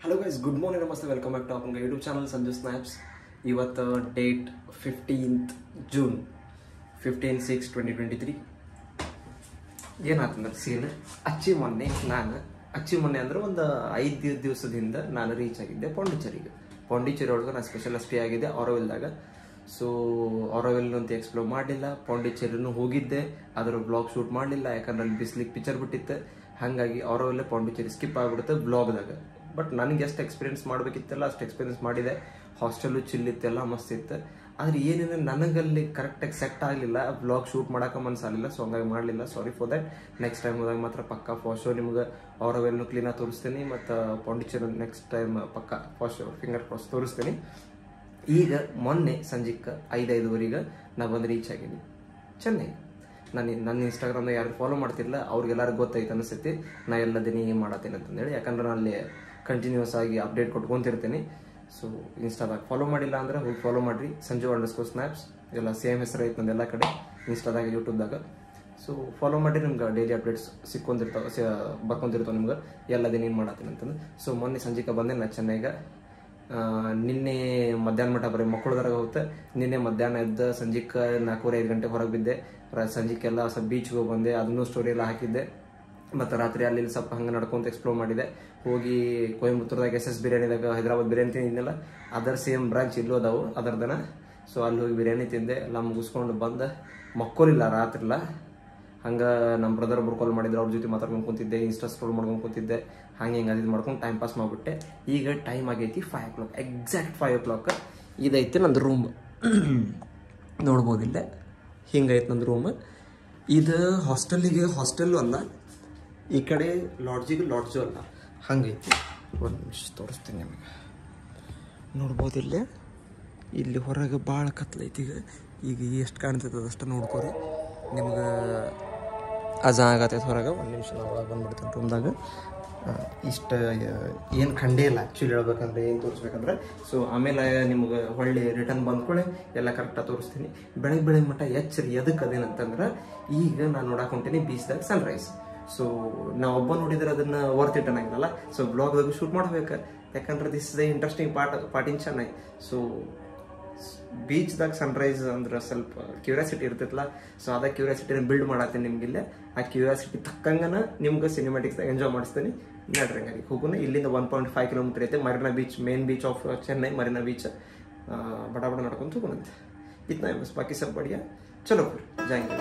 Hello guys good morning ನಮಸ್ತೆ welcome back to ಅಪ್ಪಂಗ YouTube channel Sanju snaps ಇವತ್ತು date fifteenth June fifteen six twenty twenty three ಏನಾಯ್ತಂದ್ರೆ ಸೀನ್ ಅಚ್ಚಿ ಮೊನ್ನೆ ನಾನು ಅಚ್ಚಿ ಮೊನ್ನೆ ಅಂದ್ರೆ ಒಂದು ಐದು ದಿವಸದಿಂದ ನಾನು ರೀಚ್ ಆಗಿದ್ದೆ ಪಾಂಡಿಚೇರಿಗೆ ಪಾಂಡಿಚೇರಿ ಒಳಗೆ ನಾನು ಸ್ಪೆಷಲ್ ಸ್ಟೇ ಆಗಿದ್ದೆ ಆರೋವಿಲ್ದಾಗ ಸೊ ಆರೋವಿಲ್ ಅಂತ ಎಕ್ಸ್ಪ್ಲೋರ್ ಮಾಡಲಿಲ್ಲ ಪಾಂಡಿಚೇರಿನೂ ಹೋಗಿದ್ದೆ ಅದರ ಬ್ಲಾಗ್ ಶೂಟ್ ಮಾಡಲಿಲ್ಲ ಯಾಕಂದ್ರೆ ಅಲ್ಲಿ ಬಿಸ್ಲಿಗೆ ಪಿಕ್ಚರ್ ಬಿಟ್ಟಿತ್ತು ಹಾಗಾಗಿ ಆರೋವಿಲ್ಲೇ ಪಾಂಡಿಚೇರಿ ಸ್ಕಿಪ್ ಆಗಿಬಿಡುತ್ತೆ ಬ್ಲಾಗ್ದಾಗ ಬಟ್ ನನಗೆ ಎಷ್ಟು ಎಕ್ಸ್ಪೀರಿಯನ್ಸ್ ಮಾಡಬೇಕಿತ್ತಲ್ಲ ಅಷ್ಟು ಎಕ್ಸ್ಪೀರಿಯನ್ಸ್ ಮಾಡಿದೆ ಹಾಸ್ಟೆಲು ಚಿಲ್ಲಿತ್ತು ಎಲ್ಲ ಮಸ್ತ್ ಇತ್ತು ಆದ್ರೆ ಏನೇನು ನನಗಲ್ಲಿ ಕರೆಕ್ಟಾಗಿ ಸೆಟ್ ಆಗಲಿಲ್ಲ ಬ್ಲಾಗ್ ಶೂಟ್ ಮಾಡೋಕೆ ಮನಸ್ಸಾಗಲಿಲ್ಲ ಸೊ ಹಂಗಾಗಿ ಮಾಡಲಿಲ್ಲ sorry for that next time ಹೋದಾಗ ಮಾತ್ರ ಪಕ್ಕ ಫಾಸ್ಟ್ ಶೋ ನಿಮ್ಗೆ ಅವರವೆಲ್ಲೂ ಕ್ಲೀನಾಗಿ ತೋರಿಸ್ತೀನಿ ಮತ್ತು ಪಾಂಡಿಚೇರಿ ನೆಕ್ಸ್ಟ್ ಟೈಮ್ ಪಕ್ಕ ಫಾಸ್ಟ್ ಶೋ ಫಿಂಗರ್ ಕ್ರಾಸ್ ತೋರಿಸ್ತೀನಿ ಈಗ ಮೊನ್ನೆ ಸಂಜೆಕ್ಕೆ ಐದೈದುವರೆಗೆ ನಾ ಬಂದು ರೀಚ್ ಆಗೀನಿ ಚೆನ್ನೈ ನಾನು ನನ್ನ ಇನ್ಸ್ಟಾಗ್ರಾಮ್ದಾಗ ಯಾರು ಫಾಲೋ ಮಾಡ್ತಿಲ್ಲ ಅವ್ರಿಗೆಲ್ಲರಿಗೂ ಗೊತ್ತೈತೆ ಅನಿಸ್ತೈತಿ ನಾ ಎಲ್ಲದಿನಿ ಏನು ಮಾಡತ್ತೀನಿ ಅಂತಂದೇಳಿ ಯಾಕಂದ್ರೆ ನಾನು ಅಲ್ಲಿ ಕಂಟಿನ್ಯೂಸ್ ಆಗಿ ಅಪ್ಡೇಟ್ ಕೊಟ್ಕೊತಿರ್ತೀನಿ ಸೊ ಇನ್ಸ್ಟಾದಾಗ ಫಾಲೋ ಮಾಡಿಲ್ಲ ಅಂದ್ರೆ ಹೋಗಿ ಫಾಲೋ ಮಾಡಿರಿ ಸಂಜು ಅಂಡರ್ಸ್ಕೋರ್ ಸ್ನ್ಯಾಪ್ಸ್ ಎಲ್ಲ ಸೇಮ್ ಹೆಸರು ಐತೆ ನಂದು ಎಲ್ಲ ಕಡೆ ಇನ್ಸ್ಟಾದಾಗ ಯೂಟ್ಯೂಬ್ದಾಗ ಸೊ ಫಾಲೋ ಮಾಡಿ ನಿಮ್ಗೆ ಡೈಲಿ ಅಪ್ಡೇಟ್ಸ್ ಸಿಕ್ಕೊಂತಿರ್ತಾವೆ ಬರ್ಕೊಂತಿರ್ತಾವೆ ನಿಮ್ಗೆ ಎಲ್ಲ ದಿನ ಏನು ಮಾಡತ್ತೀನಿ ಅಂತಂದು ಸೊ ಮೊನ್ನೆ ಸಂಜೆಗೆ ಬಂದೆ ನಾ ಚೆನ್ನೈಗೆ ಆ, ನಿನ್ನೆ ಮಧ್ಯಾಹ್ನ ಮಟ್ಟ ಬರೀ ಮಕ್ಕಳದಾಗ ಹೋಗುತ್ತೆ ನಿನ್ನೆ ಮಧ್ಯಾಹ್ನ ಎದ್ದ ಸಂಜೆಕ್ಕೆ ನಾಲ್ಕೂವರೆ ಐದು ಗಂಟೆ ಹೊರಗೆ ಬಿದ್ದೆ ರ- ಸಂಜೆಕ್ಕೆಲ್ಲ ಸ್ವಲ್ಪ ಬೀಚ್ಗೆ ಹೋಗಿ ಬಂದೆ ಅದನ್ನೂ ಸ್ಟೋರಿ ಎಲ್ಲ ಹಾಕಿದ್ದೆ ಮತ್ತು ರಾತ್ರಿ ಅಲ್ಲಿ ಇಲ್ಲಿ ಸ್ವಲ್ಪ ಹಂಗೆ ನಡ್ಕೊಂತ ಎಕ್ಸ್ಪ್ಲೋರ್ ಮಾಡಿದೆ ಹೋಗಿ ಕೊಯಂಬತ್ತೂರ್ದಾಗ ಎಸ್ ಎಸ್ ಬಿರಿಯಾನಿದಾಗ ಹೈದರಾಬಾದ್ ಬಿರಿಯಾನಿ ತಿಂದಿದ್ನಲ್ಲ ಅದರ ಸೇಮ್ ಬ್ರಾಂಚ್ ಇಲ್ಲೂ ಅದಾವು ಅದರದನ ಸೊ ಅಲ್ಲಿ ಹೋಗಿ ಬಿರಿಯಾನಿ ತಿಂದೆ ಎಲ್ಲ ಮುಗಿಸ್ಕೊಂಡು ಬಂದು ಮಕ್ಕೋಲಿಲ್ಲ ರಾತ್ರಿಲ್ಲ ಹಂಗೆ ನಮ್ಮ ಬ್ರದರ್ ಒಬ್ರು ಕಾಲ್ ಮಾಡಿದ್ರು ಅವ್ರ ಜೊತೆ ಮಾತಾಡ್ಕೊಂಡು ಕೂತಿದ್ದೆ ಇನ್ಸ್ಟಾ ಸ್ಕ್ರೋಲ್ ಮಾಡ್ಕೊಂಡು ಕೂತಿದ್ದೆ ಹಂಗೆ ಹಿಂಗೆ ಅದು ಮಾಡ್ಕೊಂಡು ಟೈಮ್ ಪಾಸ್ ಮಾಡಿಬಿಟ್ಟೆ ಈಗ ಟೈಮ್ ಆಗೈತಿ five o'clock exact five o'clock ಇದೈತಿ ನಂದು ರೂಮ್ ನೋಡ್ಬೋದಿಲ್ಲ ಹಿಂಗೈತೆ ನಂದು ರೂಮ್ ಇದು ಹಾಸ್ಟೆಲಿಗೆ ಹಾಸ್ಟೆಲ್ಲು ಅಲ್ಲ ಈ ಕಡೆ ಲಾಡ್ಜಿಗೆ ಲಾಡ್ಜು ಅಲ್ಲ ಹಂಗೈತಿ ಒಂದು ನಿಮಿಷ ತೋರಿಸ್ತೀನಿ ನಿಮಗೆ ನೋಡ್ಬೋದಿಲ್ಲ ಇಲ್ಲಿ ಹೊರಗೆ ಭಾಳ ಕತ್ಲೈತಿ ಈಗ ಈಗ ಎಷ್ಟು ಕಾಣ್ತೈತೆ ಅದಷ್ಟು ನೋಡ್ಕೊರಿ ನಿಮ್ಗೆ ಅಜ ಆಗತ್ತೈತೆ ಹೊರಗೆ ಒಂದು ನಿಮಿಷ ನಾವು ಒಳಗೆ ಬಂದ್ಬಿಡ್ತೀನಿ ರೂಮ್ದಾಗ ಇಷ್ಟು ಏನು ಖಂಡೇ ಇಲ್ಲ ಆ್ಯಕ್ಚುಲಿ ಹೇಳ್ಬೇಕಂದ್ರೆ ಏನು ತೋರಿಸ್ಬೇಕಂದ್ರೆ ಸೊ ಆಮೇಲೆ ನಿಮ್ಗೆ ಹೊಳ್ಳಿ ರಿಟರ್ನ್ ಬಂದ್ಕೊಳ್ಳೆ ಎಲ್ಲ ಕರೆಕ್ಟಾಗಿ ತೋರಿಸ್ತೀನಿ ಬೆಳಗ್ಗೆ ಬೆಳಗ್ಗೆ ಮಟ್ಟ ಎಚ್ಚರಿ ಎದಕ್ಕೆ ಅದೇನಂತಂದ್ರೆ ಈಗ ನಾನು ನೋಡಕ್ಕೆ ಹೊಂಟೀನಿ ಬೀಚ್ದಾಗ ಸನ್ರೈಸ್ ಸೊ ನಾ ಒಬ್ಬ ನೋಡಿದ್ರೆ ಅದನ್ನ ವರ್ತ್ ಇಟ್ ಅನ್ನಂಗಿಲ್ಲ ಸೊ ಬ್ಲಾಗ್ದಾಗ ಶೂಟ್ ಮಾಡ್ಬೇಕು ಯಾಕಂದ್ರೆ this is the interesting part part in Chennai so ಬೀಚ್ದಾಗ ಸನ್ರೈಸ್ ಅಂದ್ರೆ ಸ್ವಲ್ಪ ಕ್ಯೂರಿಯಾಸಿಟಿ ಇರ್ತೈತಲ್ಲ ಸೊ ಅದ ಕ್ಯೂರಿಯಾಸಿಟಿನ ಬಿಲ್ಡ್ ಮಾಡತ್ತೀನಿ ನಿಮ್ಗಿಲ್ಲ ಆ ಕ್ಯೂರಿಯಾಸಿಟಿ ತಕ್ಕಂಗನ ನಿಮ್ಗೆ ಸಿನಿಮ್ಯಾಟಿಕ್ಸ್ದಾಗ ಎಂಜಾಯ್ ಮಾಡಿಸ್ತೀನಿ ನಡ್ರಿ ಹಂಗಾಗಿ ಹೋಗೋಣ ಇಲ್ಲಿಂದ ಒನ್ ಪಾಯಿಂಟ್ ಫೈವ್ ಕಿಲೋಮೀಟರ್ ಐತೆ Marina beach main beach of Chennai Marina beach ಬಡ ಬಡ ನಡ್ಕೊಂತ ಹೋಗೋಣಂತೆ ಇತ್ನಾ ಬಸ್ ಬಾಕಿ सब बढ़िया चलो फिर जाएंगे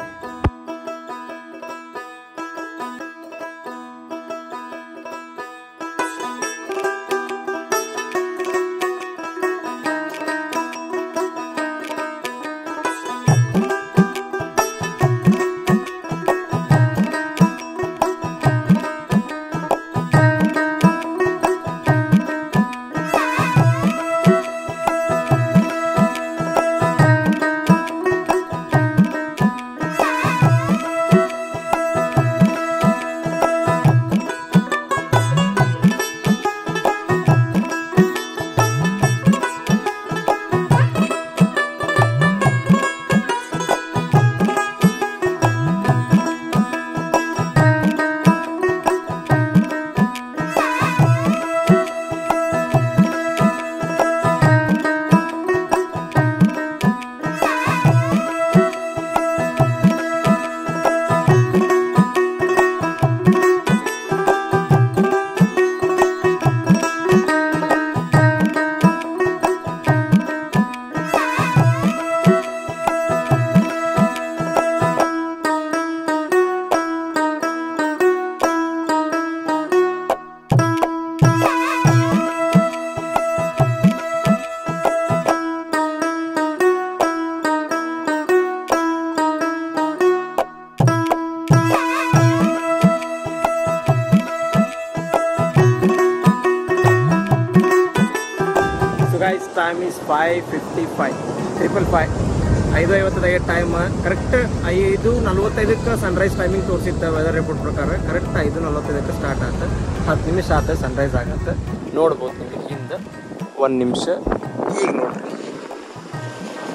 so guys time is five fifty five triple five ಐದು ಐವತ್ತೈದು ಟೈಮ್ ಕರೆಕ್ಟ್ ಐದು ನಲ್ವತ್ತೈದಕ್ಕೆ ಸನ್ರೈಸ್ ಟೈಮಿಂಗ್ ತೋರಿಸಿದ್ದ ವೆದರ್ ರಿಪೋರ್ಟ್ ಪ್ರಕಾರ ಕರೆಕ್ಟ್ ಐದು ನಲ್ವತ್ತೈದಕ್ಕೆ ಸ್ಟಾರ್ಟ್ ಆಗುತ್ತೆ ಹತ್ತು ನಿಮಿಷ ಆತ ಸನ್ರೈಸ್ ಆಗತ್ತೆ ನೋಡ್ಬೋದು ನಿಮಗೆ ಹಿಂದೆ ಒಂದು ನಿಮಿಷ ಈಗ ನೋಡ್ರಿ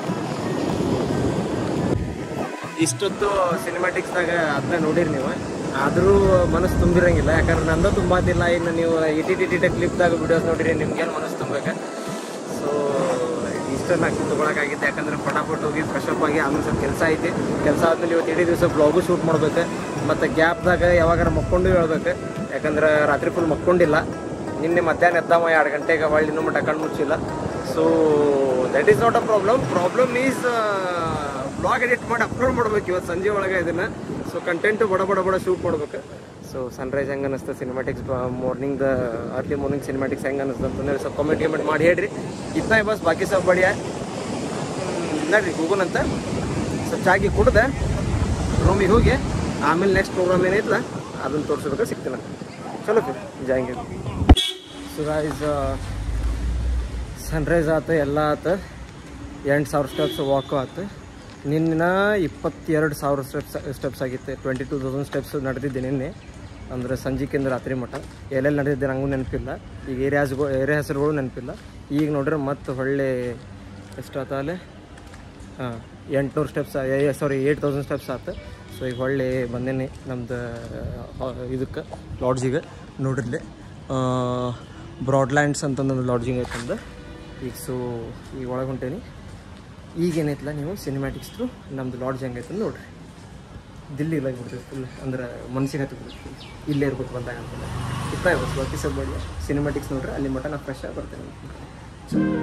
ಇಷ್ಟೊತ್ತು ಸಿನಿಮ್ಯಾಟಿಕ್ಸ್ದಾಗ ಅದನ್ನ ನೋಡಿರಿ ನೀವು ಆದರೂ ಮನಸ್ಸು ತುಂಬಿರಂಗಿಲ್ಲ ಯಾಕಂದ್ರೆ ನಂದು ತುಂಬಾತಿಲ್ಲ ಇನ್ನು ನೀವು ಇಟಿ ಟಿ ಟಿ ಕ್ಲಿಪ್ದಾಗ ವಿಡಿಯೋಸ್ ನೋಡಿರಿ ನಿಮ್ಗೇನು ಮನಸ್ಸು ತುಂಬಬೇಕು ಸೊ ಇಷ್ಟನ್ನು ಹಾಕಿ ತೊಗೊಳಕ್ಕಾಗಿತ್ತು ಯಾಕಂದ್ರೆ ಪಟಾಪಟ್ ಹೋಗಿ ಫ್ರೆಶ್ ಅಪ್ ಆಗಿ ಆಮೇಲೆ ಸ್ವಲ್ಪ ಕೆಲಸ ಐತಿ ಕೆಲಸ ಆದ್ಮೇಲೆ ಇವತ್ತು ಇಡೀ ದಿವಸ ಬ್ಲಾಗು ಶೂಟ್ ಮಾಡ್ಬೇಕು ಮತ್ತು ಗ್ಯಾಪ್ದಾಗ ಯಾವಾಗಾರ ಮಕ್ಕೊಂಡು ಹೇಳ್ಬೇಕು ಯಾಕಂದ್ರೆ ರಾತ್ರಿ ಫುಲ್ ಮಕ್ಕೊಂಡಿಲ್ಲ ನಿನ್ನೆ ಮಧ್ಯಾಹ್ನ ಎದ್ದಾವ ಎರಡು ಗಂಟೆಗೆ ಹೊಳ್ಳಿ ಇನ್ನೂ ಮಟ್ಟ ಕಣ್ಣು ಮುಚ್ಚಿಲ್ಲ so that is not a problem problem is blog edit ಮಾಡಿ ಅಪ್ಲೋಡ್ ಮಾಡ್ಬೇಕು ಇವತ್ತು ಸಂಜೆ ಒಳಗೆ ಇದನ್ನು ಸೊ ಕಂಟೆಂಟ್ ಬಡ ಬಡ ಬಡ ಶೂಟ್ ಮಾಡ್ಬೇಕು ಸೊ ಸನ್ರೈಸ್ ಹೆಂಗೆ ಅನ್ನಿಸ್ತು cinematics morning early morning cinematics ಹೆಂಗೆ ಅನ್ನಿಸ್ತು ಅಂತಂದೇಳಿ ಸ್ವಲ್ಪ ಕಮೆಂಟ್ ಗಿಮೆಂಟ್ ಮಾಡಿ ಹೇಳ್ರಿ ಇತ್ನ ಬಸ್ ಬಾಕಿ ಸ್ವಲ್ಪ ಬಡಿಯ ನಡ್ರಿ ಹೋಗೋಣಂತ ಸ್ವಲ್ಪ ಚಾಗಿ ಕುಡ್ದೆ ರೂಮಿಗೆ ಹೋಗಿ ಆಮೇಲೆ ನೆಕ್ಸ್ಟ್ ಪ್ರೋಗ್ರಾಮ್ ಏನೈತಲ್ಲ ಅದನ್ನು ತೋರಿಸ್ಬೇಕು ಸಿಗ್ತೀನಿ ಚಲೋ ಜಾಯಿಂಗ್ ಸೊ ಗಾಯ್ಸ್ ಸನ್ರೈಸ್ ಆತು ಎಲ್ಲ ಆತು ಎಂಟು ಸಾವಿರ ಸ್ಟೆಪ್ಸ್ ವಾಕು ಆತು ನಿನ್ನ ಇಪ್ಪತ್ತೆರಡು ಸಾವಿರ ಸ್ಟೆಪ್ಸ್ ಸ್ಟೆಪ್ಸ್ ಆಗಿತ್ತು ಟ್ವೆಂಟಿ ಟೂ ತೌಸಂಡ್ ಸ್ಟೆಪ್ಸ್ ನಡೆದಿದ್ದೆ ನಿನ್ನೆ ಅಂದರೆ ಸಂಜೆಕಿಂದ ರಾತ್ರಿ ಮಠ ಎಲ್ಲೆಲ್ಲಿ ನಡೆದಿದ್ದೆ ನನಗೂ ನೆನಪಿಲ್ಲ ಈಗ ಏರಿಯಾಸ್ಗಳು ಏರಿಯಾ ಹೆಸರುಗಳು ನೆನಪಿಲ್ಲ ಈಗ ನೋಡ್ರೆ ಮತ್ತೆ ಹೊಳ್ಳೆ ಎಷ್ಟಾತಲ್ಲೇ ಹಾಂ ಎಂಟುನೂರು steps sorry eight thousand steps ಆತು ಸೊ ಈಗ ಹೊಳ್ಳಿ ಬಂದೇನಿ ನಮ್ದು ಇದಕ್ಕೆ ಲಾಡ್ಜಿಗೆ ನೋಡ್ರಿಲ್ಲಿ ಬ್ರಾಡ್ಲ್ಯಾಂಡ್ಸ್ ಅಂತಂದು ಲಾಡ್ಜಿಂಗ್ ಐತಂದು ಈಗ ಸೊ ಈಗ ಒಳಗೆ ಹೊಂಟೇನಿ ಈಗ ಏನೈತಲ್ಲ ನೀವು ಸಿನಿಮ್ಯಾಟಿಕ್ಸ್ ಥ್ರೂ ನಮ್ದು ಲಾಡ್ಜ್ ಹೆಂಗೈತೆ ನೋಡ್ರಿ ದಿಲ್ಲಿ ಇಲ್ಲ ಬಿಡ್ತೀವಿ ಫುಲ್ ಅಂದ್ರೆ ಮನಸ್ಸಿಗೆ ಹತ್ತಿ ಇಲ್ಲೇ ಇರ್ಬೇಕು ಬಂದಾಗ ಅಂತಲ್ಲ ಇಪ್ಪ ಇರ್ಬೇಕು ಬಾಕಿ ಸ್ವಲ್ಪ ಬಡಿ ಸಿನಿಮ್ಯಾಟಿಕ್ಸ್ ನೋಡ್ರಿ ಅಲ್ಲಿ ಮಟ್ಟ ನಾನು ಫ್ರೆಶ್ ಆಗಿ ಬರ್ತೇನೆ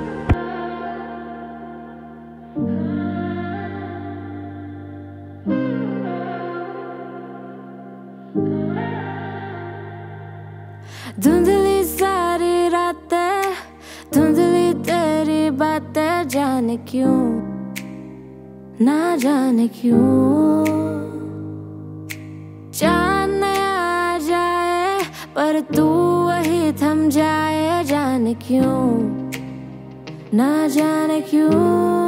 धुंधली सारी रातें धुंधली तेरी बातें जाने क्यों ना जाने क्यों चांद आ जाए पर तू वही थम जाए जाने क्यों ना जाने क्यों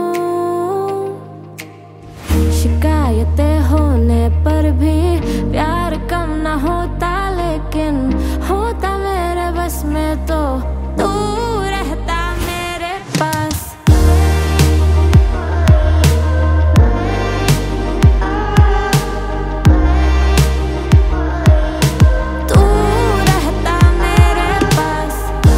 शिकायतें होने पर भी प्यार कम न होता लेकिन होता मेरे बस में तो तू रहता मेरे पास तू रहता मेरे पास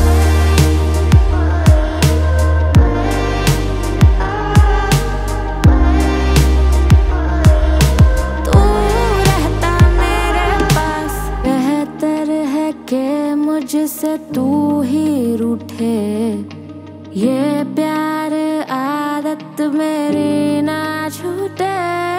तू रहता मेरे पास बेहतर है कि मुझसे तू ही रूठे ये प्यार आदत मेरी ना छूटे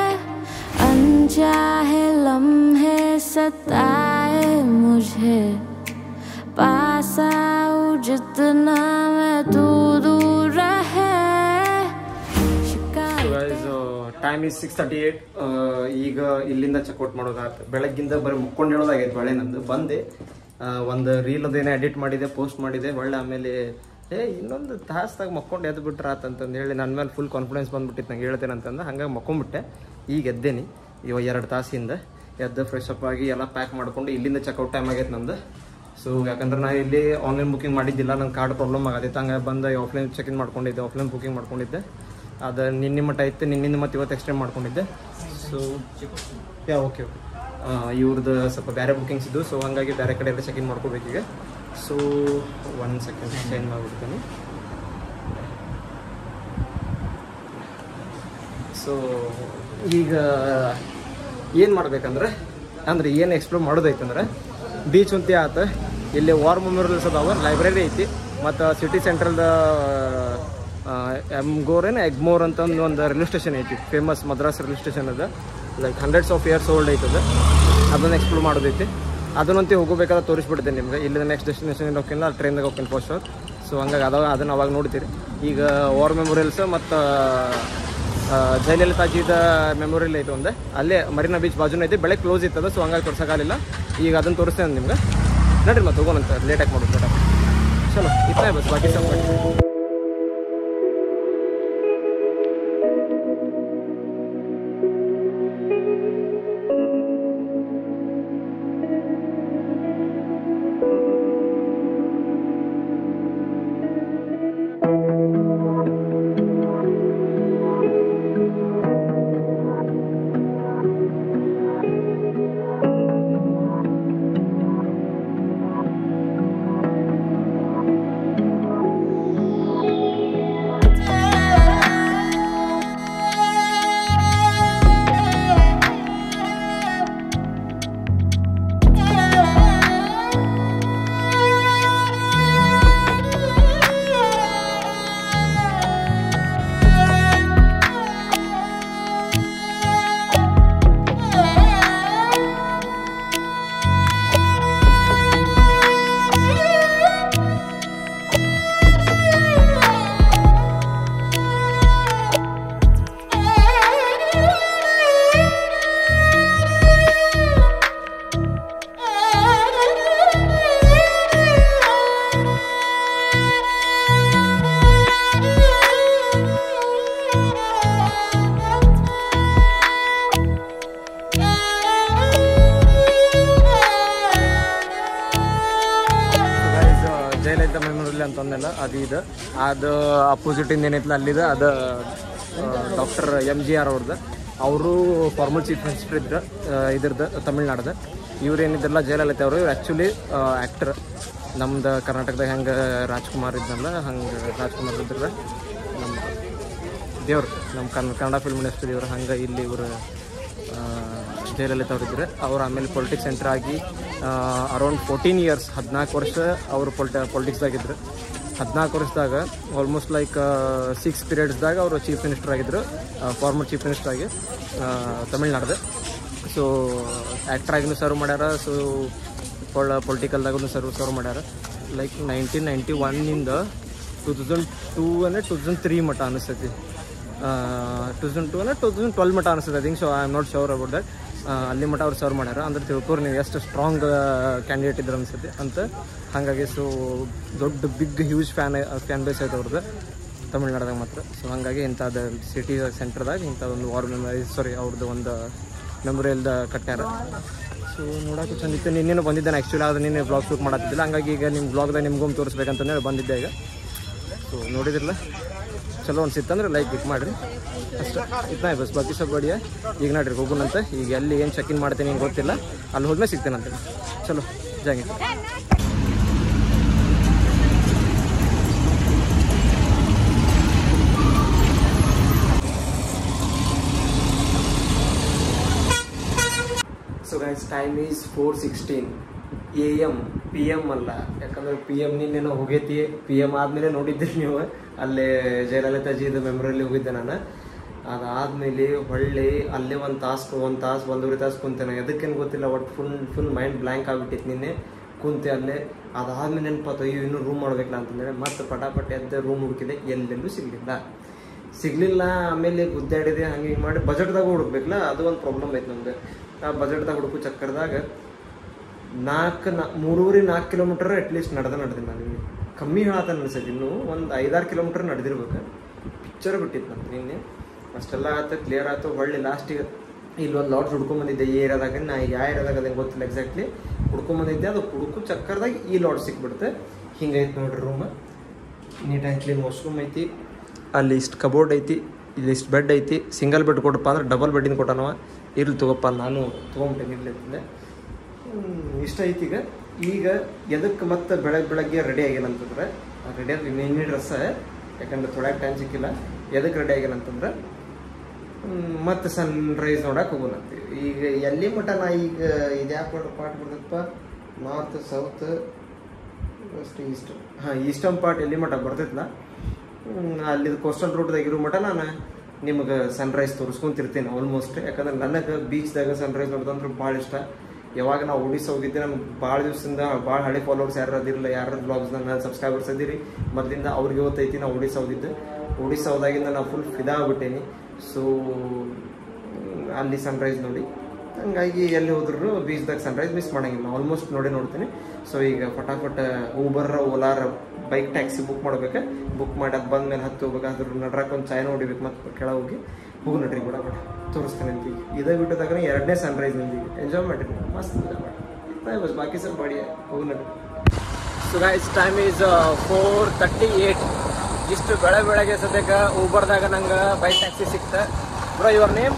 अनचाहे लम्हे सताए मुझे पास आऊं जितना मैं तू दूर रहे शिकायत guys time is six thirty eight ಈಗ ಇಲ್ಲಿಂದ ಚೆಕ್ಔಟ್ ಮಾಡೋದಾಯ್ತು ಬೆಳಗ್ಗಿಂದ ಬರೀ ಮುಕ್ಕೊಂಡಿರೋದಾಗೈತೆ ಹೊಳೆ ನಂದು ಬಂದೆ ಆ, ಒಂದು ರೀಲ್ ಅದೇನೋ ಎಡಿಟ್ ಮಾಡಿದೆ ಪೋಸ್ಟ್ ಮಾಡಿದೆ ಒಳ್ಳೆ ಆಮೇಲೆ ಏ ಇನ್ನೊಂದು ತಾಸ್ದಾಗ ಮಕ್ಕೊಂಡು ಎದ್ದು ಬಿಟ್ರೆ ಆತಂತಂದು ಹೇಳಿ ನನ್ನ ಮೇಲೆ ಫುಲ್ ಕಾನ್ಫಿಡೆನ್ಸ್ ಬಂದ್ಬಿಟ್ಟಿತ್ತು ನಂಗೆ ಹೇಳ್ತೇನೆ ಅಂತಂದು ಹಂಗಾಗಿ ಮಕ್ಕೊಂಬಿಟ್ಟೆ ಈಗ ಎದ್ದೇನಿ ಇವಾಗ ಎರಡು ತಾಸಿಂದ ಎದ್ದು ಫ್ರೆಶ್ ಅಪ್ ಆಗಿ ಎಲ್ಲ ಪ್ಯಾಕ್ ಮಾಡ್ಕೊಂಡು ಇಲ್ಲಿಂದ ಚೆಕ್ಔಟ್ ಟೈಮ್ ಆಗೈತೆ ನಂದು ಸೊ ಯಾಕಂದ್ರೆ ನಾ ಇಲ್ಲಿ ಆನ್ಲೈನ್ ಬುಕಿಂಗ್ ಮಾಡಿದ್ದಿಲ್ಲ ನನ್ನ ಕಾರ್ಡ್ ಪ್ರಾಬ್ಲಮ್ ಆಗೈತೆ ಹಂಗೆ ಬಂದು ಆಫ್ಲೈನ್ ಚೆಕ್ ಇನ್ ಮಾಡ್ಕೊಂಡಿದ್ದೆ ಆಫ್ಲೈನ್ ಬುಕಿಂಗ್ ಮಾಡ್ಕೊಂಡಿದ್ದೆ ಅದು ನಿನ್ನೆ ಮಟ್ಟ ಇತ್ತು ನಿನ್ನಿಂದ ಮತ್ತೆ ಇವತ್ತು ಎಕ್ಸ್ಟೆಂಡ್ ಮಾಡ್ಕೊಂಡಿದ್ದೆ ಸೊ ಯಾ ಓಕೆ ಓಕೆ ಇವ್ರದ್ದು ಸ್ವಲ್ಪ ಬೇರೆ ಬುಕಿಂಗ್ಸ್ ಇದ್ದು ಸೊ ಹಂಗಾಗಿ ಬೇರೆ ಕಡೆ ಎಲ್ಲ ಚೆಕ್ ಇನ್ ಮಾಡ್ಕೋಬೇಕೀಗ ಸೊ ಒನ್ ಸೆಕೆಂಡ್ ಚೇಂಜ್ ಮಾಡಿಬಿಡ್ತೀನಿ ಸೊ ಈಗ ಏನು ಮಾಡ್ಬೇಕಂದ್ರೆ ಅಂದ್ರೆ ಏನು ಎಕ್ಸ್ಪ್ಲೋರ್ ಮಾಡೋದೈತಂದ್ರೆ ಬೀಚ್ ಒಂತಿ ಆತ ಇಲ್ಲಿ ವಾರ್ ಮೆಮೋರಿಯಲ್ಸ್ ಅದಾವ ಲೈಬ್ರರಿ ಐತಿ ಮತ್ತು ಸಿಟಿ ಸೆಂಟ್ರಲ್ದ ಎಮ್ಗೋರ್ ಏನು ಎಗ್ಮೋರ್ ಅಂತ ಒಂದು ಒಂದು ರೈಲ್ವೆ ಸ್ಟೇಷನ್ ಐತಿ ಫೇಮಸ್ ಮದ್ರಾಸ್ ರೈಲ್ವೆ ಸ್ಟೇಷನ್ ಅದ like hundreds of years old ಐತದ ಅದನ್ನು ಎಕ್ಸ್ಪ್ಲೋರ್ ಮಾಡೋದೈತಿ ಅದನ್ನಂತೆ ಹೋಗಬೇಕಾದ್ರೆ ತೋರಿಸ್ಬಿಡ್ತೇನೆ ನಿಮ್ಗೆ ಇಲ್ಲಿ ನೆಕ್ಸ್ಟ್ ಡೆಸ್ಟಿನೇಷನ್ ಹೋಗ್ತಿಲ್ಲ ಟ್ರೈನ್ದಾಗ ಹೋಗ್ತೀನಿ ಫಸ್ಟ್ ಶೋರ್ ಸೊ ಹಂಗಾಗಿ ಅದಾವ ಅದನ್ನು ಅವಾಗ ನೋಡ್ತೀರಿ ಈಗ ವಾರ್ ಮೆಮೋರಿಯಲ್ಸ್ ಮತ್ತು ಜಯಲಲಿತಾಜಿದ ಮೆಮೋರಿಯಲ್ ಐತೆ ಒಂದು ಅಲ್ಲೇ ಮರೀನಾ ಬೀಚ್ ಬಾಜುನ ಐತಿ ಬೆಳಗ್ಗೆ ಕ್ಲೋಸ್ ಇತ್ತದ ಸೊ ಹಂಗಾಗಿ ತೋರ್ಸೋಕ್ಕಾಗಲಿಲ್ಲ ಈಗ ಅದನ್ನು ತೋರಿಸ್ತೇನೆ ನಿಮ್ಗೆ ನಡ್ರಿ ಮತ್ತೆ ಹೋಗೋಣಂತ ಲೇಟಾಗಿ ಮಾಡೋದು ಬೇಡ ಚಲೋ ಇತ್ತೇ ಬಸ್ ಬಾಕಿ ಸ್ವಲ್ಪ ಮೆಮೊರಿಯಲ್ ಅಂತಂದೆಲ್ಲ ಅದು ಇದು ಅದು ಅಪೋಸಿಟಿಂದ ಏನೈತಲ್ಲ ಅಲ್ಲಿದೆ ಅದು ಡಾಕ್ಟರ್ ಎಮ್ ಜಿ ಆರ್ ಅವ್ರದ್ದು ಅವರು ಫಾರ್ಮಲ್ ಚೀಫ್ ಮಿನಿಸ್ಟರ್ ಇದ್ರು ಆ, ಇದ್ರದ್ದು ತಮಿಳ್ನಾಡ್ದು ಇವ್ರು ಏನಿದ್ರಲ್ಲ ಜಯಲಲಿತಾ ಅವರು ಇವ್ರು ಆ್ಯಕ್ಚುಲಿ ಆ್ಯಕ್ಟರ್ ನಮ್ದು ಕರ್ನಾಟಕದಾಗ ಹೆಂಗೆ ರಾಜ್ಕುಮಾರ್ ಇದ್ನಲ್ಲ ಹಂಗೆ ರಾಜ್ಕುಮಾರ್ ಇದ್ರ ನಮ್ಮ ದೇವ್ರು ನಮ್ಮ ಕನ್ನಡ ಕನ್ನಡ ಫಿಲ್ಮ್ ಇಂಡಸ್ಟ್ರಿ ದೇವ್ರು ಹಂಗೆ ಇಲ್ಲಿ ಇವರು ಜಯಲಲಿತಾ ಅವ್ರು ಇದ್ರು ಅವ್ರು ಆಮೇಲೆ ಪೊಲಿಟಿಕ್ಸ್ ಎಂಟ್ರ್ ಆಗಿ ಅರೌಂಡ್ ಫೋರ್ಟೀನ್ ಇಯರ್ಸ್ ಹದಿನಾಲ್ಕು ವರ್ಷ ಅವರು ಪೊಲಿಟ ಪೊಲಿಟಿಕ್ಸ್ದಾಗಿದ್ರು ಹದಿನಾಲ್ಕು ವರ್ಷದಾಗ ಆಲ್ಮೋಸ್ಟ್ ಲೈಕ್ ಸಿಕ್ಸ್ ಪೀರಿಯಡ್ಸ್ದಾಗ ಅವರು ಚೀಫ್ ಮಿನಿಸ್ಟರ್ ಆಗಿದ್ದರು ಫಾರ್ಮರ್ ಚೀಫ್ ಮಿನಿಸ್ಟರ್ ಆಗಿ ತಮಿಳ್ನಾಡ್ದು ಸೊ ಆ್ಯಕ್ಟರ್ ಆಗಿನೂ ಸರ್ವ್ ಮಾಡ್ಯಾರ ಸೊ ಪೊಳ ಪೊಲಿಟಿಕಲ್ದಾಗೂ ಸರ್ವ್ ಸರ್ವ್ ಮಾಡ್ಯಾರ ಲೈಕ್ ನೈನ್ಟೀನ್ ನೈಂಟಿ ಒನ್ನಿಂದ ಟೂ ತೌಸಂಡ್ ಟೂ ಅಂದರೆ ಟೂ ತೌಸಂಡ್ ತ್ರೀ ಮಟ್ಟ ಅನಿಸ್ತೈತಿ ಟೂ ತೌಸಂಡ್ ಟೂ ಅಂದರೆ ಟೂ ತೌಸಂಡ್ ಟ್ವೆಲ್ ಮಟ್ಟ ಅನಿಸ್ತದೆ I think so I am not sure about that ಅಲ್ಲಿ ಮಟ್ಟ ಅವ್ರು ಸರ್ವ್ ಮಾಡ್ಯಾರ ಅಂದ್ರೆ ತಿಳ್ಕೊರಿ ನೀವು ಎಷ್ಟು ಸ್ಟ್ರಾಂಗ್ ಕ್ಯಾಂಡಿಡೇಟ್ ಇದ್ರು ಅನ್ಸುತ್ತೆ ಅಂತ ಹಾಗಾಗಿ ಸೊ ದೊಡ್ಡ big huge fan fan base ಐತೆ ಅವ್ರದ್ದು ತಮಿಳ್ನಾಡ್ದಾಗ ಮಾತ್ರ ಸೊ ಹಾಗಾಗಿ ಇಂಥದ್ದು ಸಿಟಿ ಸೆಂಟ್ರ್ದಾಗ ಇಂಥ ಒಂದು ವಾರ್ ಮೆಮೊರಿ ಸಾರಿ ಅವ್ರದ್ದು ಒಂದು ಮೆಮೊರಿಯಲ್ದ ಕಟ್ಟ್ಯಾರ ಸೊ ನೋಡೋಕೆ ಚಂದ ಇತ್ತು ನಿನ್ನೇನು ಬಂದಿದ್ದೆ ಆ್ಯಕ್ಚುಲಿ ಆದರೆ ನಿನ್ನೆ ಬ್ಲಾಗ್ ಶೂಟ್ ಮಾಡತ್ತಿದ್ದಿಲ್ಲ ಹಂಗಾಗಿ ಈಗ ನಿಮ್ಮ ಬ್ಲಾಗ್ದಾಗ ನಿಮ್ಗೊಂದು ತೋರಿಸ್ಬೇಕಂತಂದೇಳಿ ಬಂದಿದ್ದೆ ಈಗ ಸೊ ನೋಡಿದ್ರಲ್ಲ ಚಲೋ ಅನ್ಸಿತ್ತಂದ್ರೆ ಲೈಕ್ ಕ್ಲಿಕ್ ಮಾಡಿರಿ ಅಷ್ಟೇ ಇದ್ನ ಬಸ್ ಬಾಕಿ ಸಬ್ ಬಡಿಯ ಈಗ ನೋಡ್ರಿ ಹೋಗೋಣಂತೆ ಈಗ ಎಲ್ಲಿ ಏನು ಚೆಕ್ ಇನ್ ಮಾಡ್ತೀನಿ ಹಿಂಗೆ ಗೊತ್ತಿಲ್ಲ ಅಲ್ಲಿ ಹೋದ್ಮೇಲೆ ಸಿಗ್ತೇನಂತೆ ಚಲೋ ಜಾಗಿ so guys time is four sixteen A M P M ಅಲ್ಲ ಯಾಕಂದ್ರೆ ಪಿ ಎಮ್ ನಿನ್ನೇನೋ ಹೋಗೈತಿ ಪಿ ಎಮ್ ಆದಮೇಲೆ ನೋಡಿದ್ದೀರಿ ನೀವು ಅಲ್ಲೇ ಜಯಲಲಿತಾಜಿದು ಮೆಮೊರಿಯಲ್ಲಿ ಹೋಗಿದ್ದೆ ನಾನು ಅದಾದ್ಮೇಲೆ ಹೊಳ್ಳಿ ಅಲ್ಲೇ ಒಂದು ತಾಸು ಒಂದು ತಾಸು ಒಂದೂವರೆ ತಾಸು ಕುಂತೇನೆ ಎದಕ್ಕೇನು ಗೊತ್ತಿಲ್ಲ ಒಟ್ಟು ಫುಲ್ ಫುಲ್ ಮೈಂಡ್ ಬ್ಲ್ಯಾಂಕ್ ಆಗಿಬಿಟ್ಟಿತ್ತು ನಿನ್ನೆ ಕುಂತೆ ಅಲ್ಲೇ ಅದಾದ್ಮೇಲೆ ನೆನಪಾತು ಅಯ್ಯೋ ಇನ್ನೂ ರೂಮ್ ಮಾಡ್ಬೇಕಲ್ಲ ಅಂತಂದೇಳಿ ಮತ್ತೆ ಪಟಾಪಟ್ ಎದ್ದೆ ರೂಮ್ ಹುಡುಕಿದೆ ಎಲ್ಲೆಲ್ಲೂ ಸಿಗಲಿಲ್ಲ ಸಿಗ್ಲಿಲ್ಲ ಆಮೇಲೆ ಗುದ್ದಾಡಿದೆ ಹಂಗೆ ಹಿಂಗೆ ಮಾಡಿ ಬಜೆಟ್ದಾಗ ಹುಡುಕ್ಬೇಕಲ್ಲ ಅದು ಒಂದು ಪ್ರಾಬ್ಲಮ್ ಐತೆ ನಮ್ಗೆ ಆ ಬಜೆಟ್ದಾಗ ಹುಡುಕು ಚಕ್ಕರ್ದಾಗ ನಾಲ್ಕು ನಾ ಮೂರೂವರೆ ನಾಲ್ಕು ಕಿಲೋಮೀಟರ್ ಅಟ್ಲೀಸ್ಟ್ ನಡೆದ ನಡೆದಿನಿ ನಾನು ಇಲ್ಲಿ ಕಮ್ಮಿ ಹೇಳತ್ತ ಅನ್ಸತ್ತೆ ಇನ್ನು ಒಂದು ಐದಾರು ಕಿಲೋಮೀಟರ್ ನಡೆದಿರ್ಬೇಕು ಪಿಕ್ಚರ್ ಬಿಟ್ಟಿತ್ತು ನಂದು ನಿನ್ನೆ ಅಷ್ಟೆಲ್ಲ ಆಯ್ತು ಕ್ಲಿಯರ್ ಆಯ್ತು ಹೊಳ್ಳಿ ಲಾಸ್ಟಿಗೆ ಇಲ್ಲಿ ಒಂದು ಲಾಟ್ ಹುಡ್ಕೊಂಬಂದಿದ್ದೆ ಈ ಏರಿಯಾದಾಗ ನಾ ಯಾವ ಏರಿಯಾದಾಗ ಅದೇನು ಗೊತ್ತಿಲ್ಲ ಎಕ್ಸಾಕ್ಟ್ಲಿ ಹುಡ್ಕೊಂಬಂದಿದ್ದೆ ಅದು ಹುಡುಕು ಚಕ್ಕರ್ದಾಗ ಈ ಲಾಟ್ ಸಿಕ್ಬಿಡುತ್ತೆ ಹಿಂಗೈತೆ ನೋಡ್ರಿ ರೂಮ್ ನೀಟಾಗಿ ಕ್ಲೀನ್ ವಾಶ್ರೂಮ್ ಐತಿ ಅಲ್ಲಿ ಇಷ್ಟು ಕಬೋರ್ಡ್ ಐತಿ ಇಲ್ಲಿ ಇಷ್ಟು ಬೆಡ್ ಐತಿ ಸಿಂಗಲ್ ಬೆಡ್ ಕೊಡಪ್ಪ ಅಂದ್ರೆ ಡಬಲ್ ಬೆಡ್ಡಿನ ಕೊಟ್ಟನವ ಇರ್ಲಿ ತಗೋಪ್ಪ ನಾನು ತೊಗೊಂಬಿಟ್ಟೆ ಇರ್ಲಿ ಅಂತಂದೆ ಹ್ಮ್, ಇಷ್ಟ ಐತಿ ಈಗ ಈಗ ಎದಕ್ಕೆ ಮತ್ತೆ ಬೆಳಗ್ಗೆ ಬೆಳಗ್ಗೆ ರೆಡಿ ಆಗ್ಯಾನ ಅಂತಂದ್ರೆ ರೆಡಿ ಆದ್ರೆ ಇನ್ನೇನು ಡ್ರೆಸ್ ಯಾಕಂದ್ರೆ ತೊಳ್ಯಾಕ ಟೈಮ್ ಸಿಕ್ಕಿಲ್ಲ ಎದಕ್ಕೆ ರೆಡಿ ಆಗ್ಯಾನ ಅಂತಂದ್ರೆ ಹ್ಮ್, ಮತ್ತೆ ಸನ್ ರೈಸ್ ನೋಡಕ್ಕೆ ಹೋಗೋಣಂತೆ ಈಗ ಎಲ್ಲಿ ಮಟ ನಾ ಈಗ ಇದ್ಯಾಕೆ ಪಾಟ್ ಬರ್ತದಪ್ಪ ನಾರ್ತ್ ಸೌತ್ ವೆಸ್ಟ್ ಈಸ್ಟ್ ಹಾಂ ಈಸ್ಟರ್ನ್ ಪಾರ್ಟ್ ಎಲ್ಲಿ ಮಟ ಬರ್ತೈತಲ್ಲ ಅಲ್ಲಿ ಕೋಸ್ಟಲ್ ರೂಟ್ದಾಗ ಇರೋ ಮಟ ನಾನು ನಿಮಗೆ ಸನ್ರೈಸ್ ತೋರಿಸ್ಕೊಂತಿರ್ತೀನಿ ಆಲ್ಮೋಸ್ಟ್ ಯಾಕಂದ್ರೆ ನನಗೆ ಬೀಚ್ದಾಗ ಸನ್ರೈಸ್ ನೋಡೋದಂದ್ರೆ ಭಾಳ ಇಷ್ಟ ಯಾವಾಗ ನಾವು ಒಡಿಸ್ಸಾ ಹೋಗಿದ್ದೆ ನಮ್ಗೆ ಭಾಳ ದಿವಸದಿಂದ ಭಾಳ ಹಳೆ ಫಾಲೋವರ್ಸ್ ಯಾರು ಅದಿರಲ್ಲ ಯಾರು ಬ್ಲಾಗ್ಸ್ ನನ್ನ ಸಬ್ಸ್ಕ್ರೈಬರ್ಸ್ ಅದಿರಿ ಮೊದಲಿಂದ ಅವ್ರಿಗೆ ಗೊತ್ತೈತಿ ನಾವು ಒಡಿಸ್ಸಾ ಹೋಗಿದ್ದು ಒಡಿಸ್ಸಾ ಹೋದಾಗಿಂದ ನಾವು ಫುಲ್ ಫಿದಾ ಆಗ್ಬಿಟ್ಟೇನಿ ಸೊ ಅಲ್ಲಿ ಸನ್ರೈಸ್ ನೋಡಿ ಹಂಗಾಗಿ ಎಲ್ಲಿ ಹೋದ್ರು ಬೀಚ್ದಾಗ ಸನ್ರೈಸ್ ಮಿಸ್ ಮಾಡಂಗಿಲ್ಲ ಆಲ್ಮೋಸ್ಟ್ ನೋಡಿ ನೋಡ್ತೀನಿ ಸೊ ಈಗ ಫಟಾಫಟ್ ಊಬರ್ ಓಲಾರ್ ಬೈಕ್ ಟ್ಯಾಕ್ಸಿ ಬುಕ್ ಮಾಡ್ಬೇಕು ಬುಕ್ ಮಾಡಿ ಅದು ಬಂದ ಮೇಲೆ ಹತ್ತು ಹೋಗ್ಬೇಕಾದ್ರೆ ನಡ್ರಾಕ ಒಂದು ಚಾಯ್ನ ಹೊಡಿಬೇಕು ಮತ್ತೆ ಕೆಳಗೆ ಹೋಗಿ ಹೋಗಿ ನಡ್ರಿ ಕೂಡ ಬಿಡ ತೋರಿಸ್ತೇನೆ ಅಂತ ಈಗ ಇದೇ ಬಿಟ್ಟದಾಗ ಎರಡನೇ ಸನ್ರೈಸ್ ನಿಂದ ಎಂಜಾಯ್ ಮಾಡಿರಿ ಮಸ್ತ್ ಎಂಜಾಯ್ ಮಾಡಿ ಇತ್ತ ಬಸ್ ಬಾಕಿ ಸ್ವಲ್ಪ ಬಾಡಿ ಹೋಗಿ ನಡ್ರಿ so guys time is four thirty eight ಇಷ್ಟು ಬೆಳೆ ಬೆಳಗ್ಗೆ ಸದ್ಯಕ್ಕೆ ಊಬರ್ದಾಗ ನಂಗೆ ಬೈಕ್ ಟ್ಯಾಕ್ಸಿ ಸಿಕ್ತ bro your name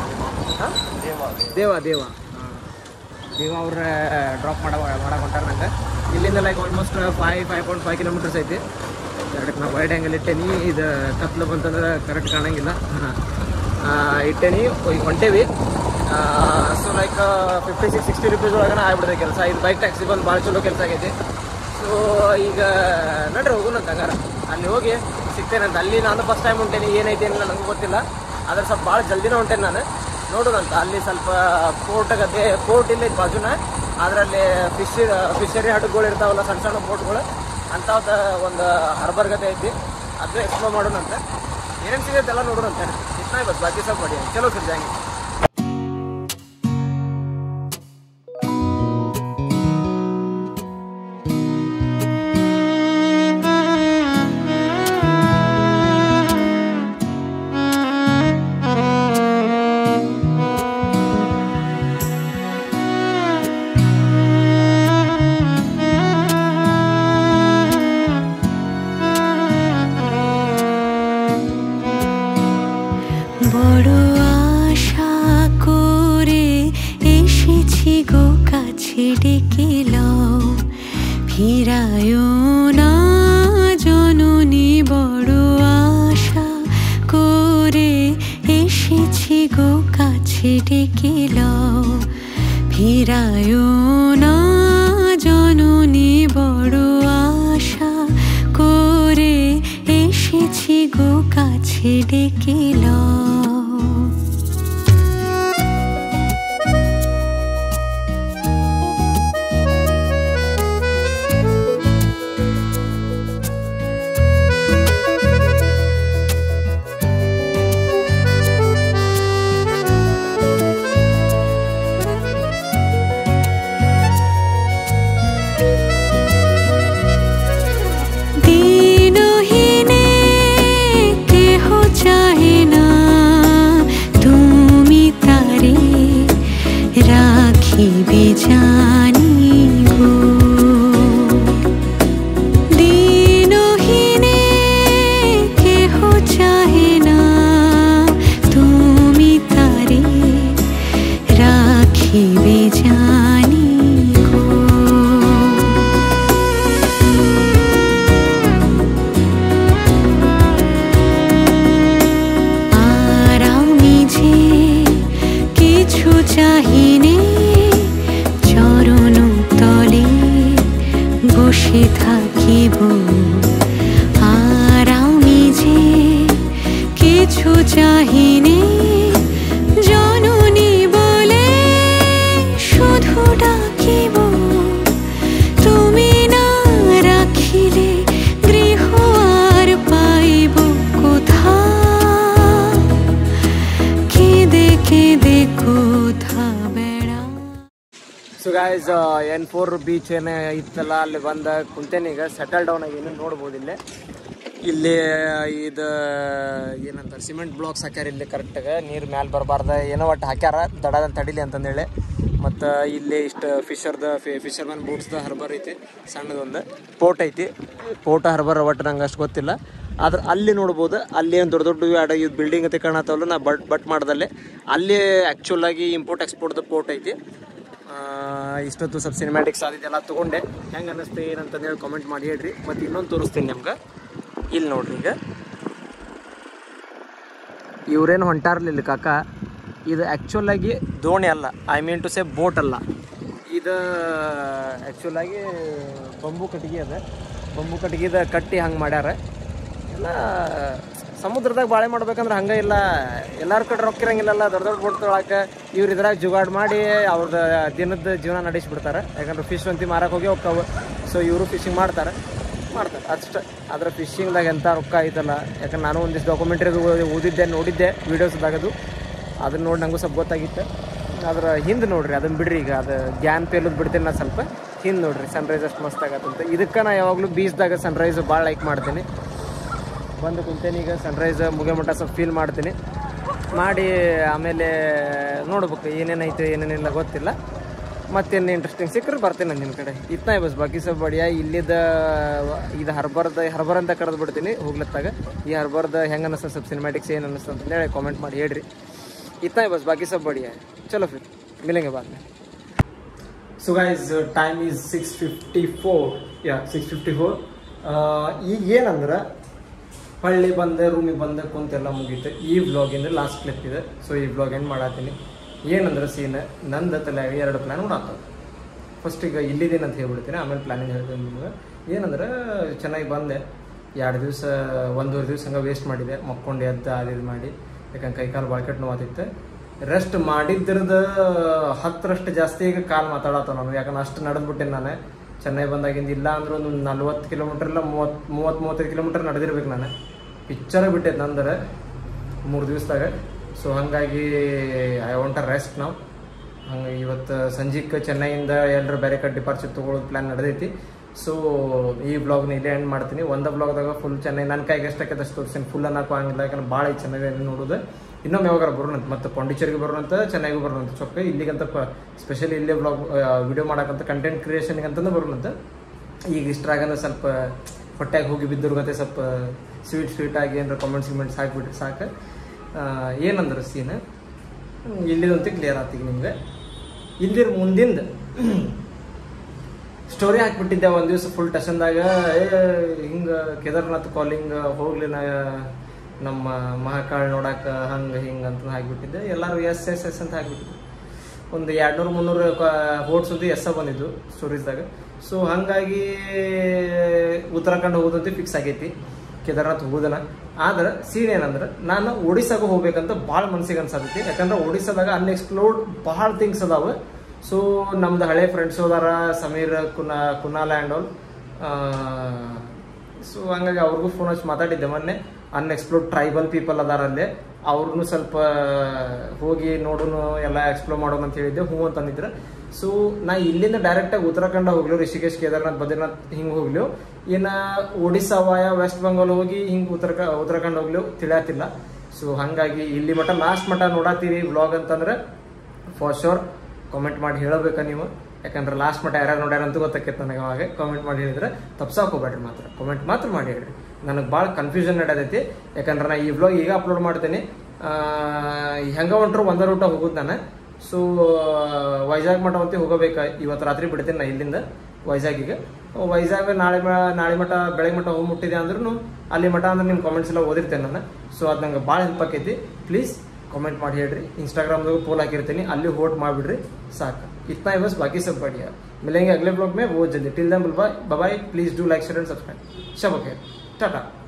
Deva Deva ಹಾ. ದೇವ ಅವ್ರ ಡ್ರಾಪ್ ಮಾಡ ಮಾಡಕ್ಕೆ ಹೊಂಟಾರ ನಂಗೆ ಇಲ್ಲಿಂದ like almost five five point five kilometres ಐತಿ ಎರಡಕ್ಕೆ ನಾವು ವೈಡ್ ಆ್ಯಂಗಲ್ ಇಟ್ಟೇನಿ ಇದು ಕತ್ಲು ಬಂತಂದ್ರೆ ಕರೆಕ್ಟ್ ಕಾಣಂಗಿಲ್ಲ ಆ, ಇಟ್ಟೇನಿ ಈಗ ಹೊಂಟೇವಿ so like fifty six sixty rupees ಒಳಗನ ಆಗ್ಬಿಡುತ್ತೆ ಕೆಲಸ ಇದು ಬೈಕ್ ಟ್ಯಾಕ್ಸಿ ಬಂದು ಭಾಳ ಚಲೋ ಕೆಲಸ ಆಗೈತಿ ಸೊ ಈಗ ನಡ್ರಿ ಹೋಗೋಣಂತ ಹಂಗಾರ ಅಲ್ಲಿ ಹೋಗಿ ಸಿಗ್ತೇನಂತ ಅಲ್ಲಿ ನಾನು ಫಸ್ಟ್ ಟೈಮ್ ಹೊಂಟೇನಿ ಏನೈತಿ ಏನಿಲ್ಲ ನನಗೂ ಗೊತ್ತಿಲ್ಲ ಆದ್ರೆ ಸ್ವಲ್ಪ ಭಾಳ ಜಲ್ದಿನೇ ಹೊಂಟೇನಿ ನಾನು ನೋಡೋಣಂತ ಅಲ್ಲಿ ಸ್ವಲ್ಪ ಪೋರ್ಟ್ ಗತೆ ಪೋರ್ಟ್ ಇಲ್ಲ ಐತೆ ಬಾಜುನ ಅದರಲ್ಲಿ ಫಿಶ್ ಫಿಶರಿ ಹಡಗುಗಳು ಇರ್ತಾವಲ್ಲ ಸಣ್ಣ ಸಣ್ಣ ಬೋಟ್ಗಳು ಅಂಥದ್ದು ಒಂದು ಹರ್ಬರ್ ಗತೆ ಐತಿ ಅದನ್ನ ಎಕ್ಸ್ಪ್ಲೋರ್ ಮಾಡೋಣಂತ ಏನೇನು ಸಿಗುತ್ತೆ ಎಲ್ಲ ನೋಡೋಣಂತ ಇಟ್ನ ಬಸ್ ಬಾಕಿ ಸ್ವಲ್ಪ ಮಾಡಿ ಚಲೋ ಸರ್ ಜಾಂಗಿ ডেকে লও ফিরায়ও না জননী বড় আশা করে এসেছি গো কাছে ডেকে লও দিনহীনে কেহ চাহে না তুমি তারে রাখিবে জানি গো দিনহীনে কেহ চাহে না তুমি তারে রাখিবে জানি গো আর আমি যে কিছু চাহিনে চরণ তলে বসে থাকিব আর আমি যে কিছু চাহিনে জননী বলে শুধু ডাকিব তুমি না রাখিলে গৃহ আর পাইব কোথা কেঁদে কেঁদে কোথা বেড়া so guys N four beach ಏನೇ ಇತ್ತಲ್ಲ ಅಲ್ಲಿ ಬಂದ ಕುಂತೇನೆ ಈಗ ಸೆಟಲ್ ಡೌನ್ ಆಗಿ ನೋಡ್ಬೋದು ಇಲ್ಲೇ ಇಲ್ಲಿ ಇದು ಏನಂತಾರೆ ಸಿಮೆಂಟ್ ಬ್ಲಾಕ್ಸ್ ಹಾಕ್ಯಾರ ಇಲ್ಲಿ ಕರೆಕ್ಟಾಗ ನೀರು ಮ್ಯಾಲೆ ಬರಬಾರ್ದ ಏನೋ ಒಟ್ಟು ಹಾಕ್ಯಾರ ದಡದಂತ ತಡಿಲಿ ಅಂತಂದೇಳಿ ಮತ್ತು ಇಲ್ಲಿ ಇಷ್ಟು ಫಿಶರ್ದ ಫಿಶರ್ಮನ್ ಬೂಟ್ಸ್ದ ಹರ್ಬರ್ ಐತಿ ಸಣ್ಣದೊಂದು ಪೋರ್ಟ್ ಐತಿ ಪೋರ್ಟ್ ಹರ್ಬರ್ ಒಟ್ಟು ನಂಗೆ ಅಷ್ಟು ಗೊತ್ತಿಲ್ಲ ಆದ್ರೆ ಅಲ್ಲಿ ನೋಡ್ಬೋದು ಅಲ್ಲಿ ಏನು ದೊಡ್ಡ ದೊಡ್ಡ ಅಡ ಇದು ಬಿಲ್ಡಿಂಗ್ ಐತಿ ಕಾಣತ್ತವಲ್ಲ ನಾ ಬಟ್ ಬಟ್ ಮಾಡ್ದಲ್ಲೇ ಅಲ್ಲಿ ಆ್ಯಕ್ಚುಲ್ ಆಗಿ ಇಂಪೋರ್ಟ್ ಎಕ್ಸ್ಪೋರ್ಟ್ದ ಪೋರ್ಟ್ ಐತಿ ಆ, ಇಷ್ಟೊತ್ತು ಸ್ವಲ್ಪ ಸಿನಿಮ್ಯಾಟಿಕ್ಸ್ ಆದಿದ್ದೆಲ್ಲ ತೊಗೊಂಡೆ ಹೆಂಗೆ ಅನ್ನಿಸ್ತೆ ಏನಂತಂದು ಹೇಳಿ ಕಾಮೆಂಟ್ ಮಾಡಿ ಹೇಳ್ರಿ ಮತ್ತು ಇನ್ನೊಂದು ತೋರಿಸ್ತೀನಿ ನಿಮ್ಗೆ ಇಲ್ಲಿ ನೋಡ್ರಿ ಈಗ ಇವ್ರೇನು ಹೊಂಟಾರ್ಲಿಲ್ಲ ಕಾಕ ಇದು ಆ್ಯಕ್ಚುಲ್ ಆಗಿ ದೋಣಿ ಅಲ್ಲ I mean to say boat ಅಲ್ಲ ಇದು ಆ್ಯಕ್ಚುಲ್ ಆಗಿ ಬಂಬು ಕಟ್ಟಿಗೆ ಅದ ಬಂಬು ಕಟ್ಟಿಗೆದ ಕಟ್ಟಿ ಹಂಗೆ ಮಾಡ್ಯಾರ ಎಲ್ಲ ಸಮುದ್ರದಾಗ ಬಾಳೆ ಮಾಡ್ಬೇಕಂದ್ರೆ ಹಂಗೆ ಇಲ್ಲ ಎಲ್ಲರ ಕಡೆ ರೊಕ್ಕ ಇರಂಗಿಲ್ಲಲ್ಲ ದೊಡ್ಡ ದೊಡ್ಡ ಬೋಟ್ ತೊಗೊಳಕ್ಕೆ ಇವ್ರು ಇದ್ರಾಗ ಜುಗಾಡ್ ಮಾಡಿ ಅವ್ರದ್ದು ದಿನದ ಜೀವನ ನಡೆಸ್ಬಿಡ್ತಾರೆ ಯಾಕಂದ್ರೆ ಫಿಶ್ ಒಂತಿ ಮಾರಕ್ಕೆ ಹೋಗಿ ಹೋಗ್ತಾವೆ ಸೊ ಇವರು ಫಿಶಿಂಗ್ ಮಾಡ್ತಾರೆ ಮಾಡ್ತಾರೆ ಅಷ್ಟೇ ಆದ್ರೆ ಫಿಶಿಂಗ್ದಾಗ ಎಂಥ ರೊಕ್ಕ ಐತಲ್ಲ ಯಾಕಂದ್ರೆ ನಾನು ಒಂದಿಷ್ಟು ಡಾಕ್ಯುಮೆಂಟ್ರಿ ಓದಿದ್ದೆ ನೋಡಿದ್ದೆ ವೀಡಿಯೋಸ್ದಾಗದು ಅದನ್ನ ನೋಡಿ ನಂಗೂ ಸ್ವಲ್ಪ ಗೊತ್ತಾಗಿತ್ತು ಅದ್ರ ಹಿಂದೆ ನೋಡ್ರಿ ಅದನ್ನ ಬಿಡ್ರಿ ಈಗ ಅದು ಗ್ಯಾನ್ ಪೇಲದ್ ಬಿಡ್ತೀನಿ ನಾ ಸ್ವಲ್ಪ ಹಿಂದೆ ನೋಡ್ರಿ ಸನ್ರೈಸ್ ಅಷ್ಟು ಮಸ್ತ್ ಆಗತ್ತಂತ ಇದಕ್ಕೆ ನಾ ಯಾವಾಗಲೂ ಬೀಚ್ದಾಗ ಸನ್ರೈಸ್ ಭಾಳ ಲೈಕ್ ಮಾಡ್ತೀನಿ ಬಂದು ಕುಂತೇನೆ ಈಗ ಸನ್ರೈಸ್ ಮುಗಿಯೋ ಮಟ್ಟ ಸ್ವಲ್ಪ ಫೀಲ್ ಮಾಡ್ತೀನಿ ಮಾಡಿ ಆಮೇಲೆ ನೋಡ್ಬೇಕು ಏನೇನೈತೆ ಏನೇನಿಲ್ಲ ಗೊತ್ತಿಲ್ಲ ಮತ್ತೇನು ಇಂಟ್ರೆಸ್ಟಿಂಗ್ ಸಿಕ್ಕರೆ ಬರ್ತೀನಿ ನಾನು ನಿಮ್ಮ ಕಡೆ ಇತ್ನಾ ಬಸ್ ಬಾಕಿ ಸಬ್ ಬಡಿಯ ಇಲ್ಲಿದ್ದ ಇದು ಹರ್ಬರ್ದ ಹರ್ಬರ್ ಅಂತ ಕರೆದು ಬಿಡ್ತೀನಿ ಹೋಗ್ಲತ್ತಾಗ ಈ ಹರ್ಬರ್ದ ಹೆಂಗೆ ಅನ್ನಿಸ್ತ ಸ್ವಲ್ಪ ಸಿನಿಮ್ಯಾಟಿಕ್ಸ್ ಏನು ಅನ್ನಿಸ್ತು ಅಂತ ಹೇಳಿ ಕಾಮೆಂಟ್ ಮಾಡಿ ಹೇಳ್ರಿ ಇತ್ನಾ ಬಸ್ ಬಾಕಿ ಸಬ್ ಬಡಿಯ ಚಲೋ ಫಿರ್ ಮಿಲೆಂಗೆ ಬಾದ್ में so guys time is six fifty four ಯಾ ಸಿಕ್ಸ್ ಫಿಫ್ಟಿ ಫೋರ್ ಈಗ ಏನಂದ್ರೆ ಹಳ್ಳಿ ಬಂದೆ ರೂಮಿಗೆ ಬಂದೆ ಕುಂತೆಲ್ಲ ಮುಗೀತು ಈ ವ್ಲಾಗಿಂದ ಲಾಸ್ಟ್ ಕ್ಲಿಪ್ ಇದೆ ಸೊ ಈ ವ್ಲಾಗ್ ಏನು ಮಾಡತ್ತೀನಿ ಏನಂದ್ರೆ ಸೀನ್ ನಂದು ತಲೆಯಾಗ ಎರಡು ಪ್ಲ್ಯಾನ್ ಮಾಡಾತವ ಫಸ್ಟ್ ಈಗ ಇಲ್ಲಿದ್ದೇನೆ ಅಂತ ಹೇಳ್ಬಿಡ್ತೀನಿ ಆಮೇಲೆ ಪ್ಲಾನಿಂಗ್ ಹೇಳ್ತೀನಿ ನಿಮ್ಗೆ ಏನಂದ್ರೆ ಚೆನ್ನಾಗಿ ಬಂದೆ ಎರಡು ದಿವಸ ಒಂದೂವರೆ ದಿವಸ ಹಂಗೆ ವೇಸ್ಟ್ ಮಾಡಿದೆ ಮಕ್ಕೊಂಡು ಎದ್ದು ಅದು ಇದು ಮಾಡಿ ಯಾಕಂದ್ರೆ ಕೈಕಾಲು ಬಾಳ್ಕೆಟ್ ನೋವಾತಿತ್ತು ರೆಸ್ಟ್ ಮಾಡಿದ್ರದ ಹತ್ತರಷ್ಟು ಜಾಸ್ತಿ ಈಗ ಕಾಲು ಮಾತಾಡತ್ತವ ನಾನು ಯಾಕಂದ್ರೆ ಅಷ್ಟು ನಡೆದ್ಬಿಟ್ಟೇನೆ ನಾನು ಚೆನ್ನೈ ಬಂದಾಗಿಂದ ಇಲ್ಲ ಅಂದ್ರೆ ಒಂದು ನಲ್ವತ್ತು ಕಿಲೋಮೀಟರ್ ಇಲ್ಲ ಮೂವತ್ತು ಮೂವತ್ತು ಮೂವತ್ತೈದು ಕಿಲೋಮೀಟರ್ ನಡೆದಿರ್ಬೇಕು ನಾನು ಪಿಕ್ಚರ ಬಿಟ್ಟೈತೆ ನಂದರೆ ಮೂರು ದಿವಸದಾಗ ಸೊ ಹಾಗಾಗಿ ಐ ವಾಂಟ್ ಅ ರೆಸ್ಟ್ ನಾವು ಹಂಗೆ ಇವತ್ತು ಸಂಜೆಗೆ ಚೆನ್ನೈಯಿಂದ ಎಲ್ಲರೂ ಬೇರೆ ಕಡೆ ಡಿಪಾರ್ಚರ್ ತೊಗೊಳೋದು ಪ್ಲ್ಯಾನ್ ನಡೆದೈತಿ ಸೊ ಈ ಬ್ಲಾಗ್ನ ಇಲ್ಲೇ ಎಂಡ್ ಮಾಡ್ತೀನಿ ಒಂದ ಬ್ಲಾಗ್ದಾಗ ಫುಲ್ ಚೆನ್ನೈ ನನ್ನ ಕೈಗೆ ಎಷ್ಟಾಕೈತೆ ಅಷ್ಟು ತೋರಿಸ್ತೀನಿ ಫುಲ್ ಅನ್ನೋಕ್ಕೂ ಹಂಗಿಲ್ಲ ಯಾಕಂದ್ರೆ ಭಾಳ ಐತೆ ಚೆನ್ನೈ ನೋಡೋದು ಇನ್ನೊಮ್ಮೆ ಯಾವಾಗ ಬರೋಣಂತ ಮತ್ತು ಪಾಂಡಿಚೇರಿಗೆ ಬರೋಣಂತ ಚೆನ್ನೈಗೂ ಬರೋಣಂತ ಚೊಕ್ಕ ಇಲ್ಲಿಗಂತ ಸ್ಪೆಷಲಿ ಇಲ್ಲೇ ಬ್ಲಾಗ್ ವಿಡಿಯೋ ಮಾಡಕ್ಕಂತ ಕಂಟೆಂಟ್ ಕ್ರಿಯೇಷನ್ಗೆ ಅಂತಂದು ಬರೋಣಂತ ಈಗ ಇಷ್ಟ್ರಾಗನ ಸ್ವಲ್ಪ ಹೊಟ್ಟೆಗೆ ಹೋಗಿ ಬಿದ್ದಿರ್ಗತ್ತೆ ಸ್ವಲ್ಪ ಸ್ವೀಟ್ ಸ್ವೀಟ್ ಆಗಿ ಏನಾರ ಕಾಮೆಂಟ್ಸ್ ಗಿಮೆಂಟ್ಸ್ ಹಾಕ್ಬಿಟ್ರೆ ಸಾಕು ಆ, ಏನಂದ್ರೆ ಸೀನ್ ಇಲ್ಲಿದಂತೂ ಕ್ಲಿಯರ್ ಆತೀಗ ನಿಮ್ಗೆ ಇಲ್ಲಿರ ಮುಂದಿಂದ ಸ್ಟೋರಿ ಹಾಕ್ಬಿಟ್ಟಿದ್ದೆ ಒಂದು ದಿವಸ ಫುಲ್ ಟೆಷನ್ದಾಗ ಏ ಹಿಂಗೆ ಕೇದಾರ್ನಾಥ್ ಕಾಲಿಂಗ್ ಹೋಗ್ಲಿ ನಾ ನಮ್ಮ ಮಹಾಕಾಳ್ ನೋಡಾಕ ಹಂಗೆ ಹಿಂಗೆ ಅಂತ ಹಾಕ್ಬಿಟ್ಟಿದ್ದೆ ಎಲ್ಲರೂ ಎಸ್ ಎಸ್ ಎಸ್ ಅಂತ ಹಾಕ್ಬಿಟ್ಟಿದ್ದೆ ಒಂದು ಎರಡ್ನೂರು ಮುನ್ನೂರು ಹೋಟ್ ಸುದ್ದಿ ಎಸ್ ಬಂದಿದ್ದು ಸ್ಟೋರೀಸ್ದಾಗ ಸೊ ಹಾಗಾಗಿ ಉತ್ತರಾಖಂಡ್ ಹೋಗೋದಂತೆ ಫಿಕ್ಸ್ ಆಗೈತಿ ಕೇದಾರ್ನಾಥ್ ಹೋಗೋದನ ಆದ್ರೆ ಸೀನ್ ಏನಂದ್ರೆ ನಾನು ಒಡಿಸ್ಸಾಗ ಹೋಗ್ಬೇಕಂತ ಭಾಳ ಮನ್ಸಿಗೆ ಅನ್ಸತೈತಿ ಯಾಕಂದ್ರೆ ಒಡಿಸ್ಸಾದಾಗ ಅನ್ಎಕ್ಸ್ಪ್ಲೋರ್ಡ್ ಭಾಳ ಥಿಂಗ್ಸ್ ಅದಾವ ಸೊ ನಮ್ದು ಹಳೆ ಫ್ರೆಂಡ್ಸ್ ಅದಾರ ಸಮೀರ್ ಕುನಾ ಕುನಾಲ್ ಆ್ಯಂಡ್ ಆಲ್ ಸೊ ಹಂಗಾಗಿ ಅವ್ರಿಗೂ ಫೋನ್ ಹಚ್ಚಿ ಮಾತಾಡಿದ್ದೆ ಮೊನ್ನೆ ಅನ್ಎಕ್ಸ್ಪ್ಲೋರ್ಡ್ ಟ್ರೈಬಲ್ ಪೀಪಲ್ ಅದಾರ ಅಲ್ಲೇ ಅವ್ರನ್ನೂ ಸ್ವಲ್ಪ ಹೋಗಿ ನೋಡೋನು ಎಲ್ಲ ಎಕ್ಸ್ಪ್ಲೋರ್ ಮಾಡೋಣ ಅಂತ ಹೇಳಿದ್ದೆ ಹ್ಞೂ ಅಂತ ಅಂದಿದ್ರು ಸೊ ನಾ ಇಲ್ಲಿಂದ ಡೈರೆಕ್ಟಾಗಿ ಉತ್ತರಾಖಂಡ ಹೋಗ್ಲು ರಿಷಿಕೇಶ್ ಕೇದಾರ್ನಾಥ್ ಬದ್ರಿನಾಥ್ ಹಿಂಗೆ ಹೋಗ್ಲು ಇನ್ನ ಒಡಿಸ್ಸಾ ವಾಯ ವೆಸ್ಟ್ ಬೆಂಗಾಲ್ ಹೋಗಿ ಹಿಂಗೆ ಉತ್ತರಾಖ ಉತ್ತರಾಖಂಡ್ ಹೋಗ್ಲು ತಿಳಿಯತ್ತಿಲ್ಲ ಸೊ ಹಾಗಾಗಿ ಇಲ್ಲಿ ಮಟ್ಟ ಲಾಸ್ಟ್ ಮಟ್ಟ ನೋಡತ್ತೀರಿ ವ್ಲಾಗ್ ಅಂತಂದ್ರೆ ಫಾರ್ ಶೋರ್ ಕಾಮೆಂಟ್ ಮಾಡಿ ಹೇಳಬೇಕ ನೀವು ಯಾಕಂದ್ರೆ ಲಾಸ್ಟ್ ಮಟ್ಟ ಯಾರ್ಯಾರು ನೋಡ್ಯಾರ ಅಂತ ಗೊತ್ತಾಕೈತೆ ನನಗೆ ಅವಾಗ ಕಾಮೆಂಟ್ ಮಾಡಿ ಹೇಳಿದ್ರೆ ತಪ್ಸಾಕ್ ಹೋಗ್ಬೇಡ್ರಿ ಮಾತ್ರ ಕಾಮೆಂಟ್ ಮಾತ್ರ ಮಾಡಿ ಹೇಳ್ರಿ ನನಗೆ ಭಾಳ ಕನ್ಫ್ಯೂಷನ್ ನಡೆದೈತಿ ಯಾಕಂದ್ರೆ ನಾ ಈ ವ್ಲಾಗ್ ಈಗ ಅಪ್ಲೋಡ್ ಮಾಡ್ತೀನಿ ಹೆಂಗ ಹೊಂಟ್ರು ಒಂದೇ ರೂಟ ಹೋಗುದು ನಾನು ಸೊ ವೈಜಾಗ್ ಮಠ ಅಂತ ಹೋಗಬೇಕ ಇವತ್ತು ರಾತ್ರಿ ಬಿಡ್ತೀನಿ ನಾ ಇಲ್ಲಿಂದ ವೈಜಾಗಿಗೆ ವೈಜಾಗ್ ನಾಳೆ ಮ- ನಾಳೆ ಮಠ ಬೆಳಗ್ಗೆ ಮಠ ಹೋಗಿ ಮುಟ್ಟಿದೆ ಅಂದ್ರೂ ಅಲ್ಲಿ ಮಠ ಅಂದ್ರೆ ನಿಮ್ಮ ಕಾಮೆಂಟ್ಸ್ ಎಲ್ಲ ಓದಿರ್ತೇನೆ ನಾನು ಸೊ ಅದು ನಂಗೆ ಭಾಳ ಹೆಲ್ಪ್ ಆಕೈತಿ ಪ್ಲೀಸ್ ಕಾಮೆಂಟ್ ಮಾಡಿ ಹೇಳ್ರಿ ಇನ್ಸ್ಟಾಗ್ರಾಮ್ದಾಗ ಪೋಲ್ ಹಾಕಿರ್ತೀನಿ ಅಲ್ಲಿ ವೋಟ್ ಮಾಡಿಬಿಡ್ರಿ ಸಾಕು इतना ही बस बाकी सब बढ़िया मिलेंगे अगले ब्लॉग में वो जल्दी till then bye bye please do like share and subscribe सब ओके टाटा